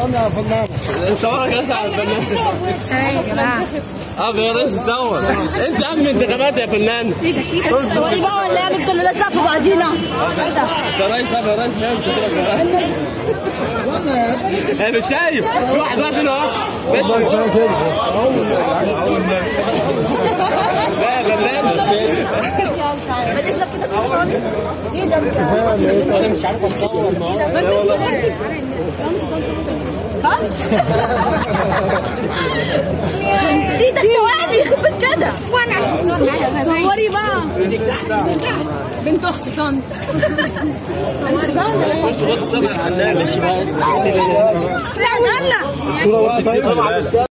صورك يا اسطى على الفنان يا جماعه اه يا ريس صور انت قبل انتخابات يا فنان ثواني بقى ولا اعمل كل لزق في بعضينا ايه ده؟ يا ريس يا ريس فاهم انا مش شايف في واحد واقف هنا اهو ماشي لا يا فنان ما تسلك كده في الخالص. ايه ده انت؟ انا مش عارف اتصور ما تسلك ايدك ثواني يخرب كده وانا عايزه صوري بقى بنت اختي طنط صوري بقى خش بص على اللعبه ماشي بقى لا لا طبعا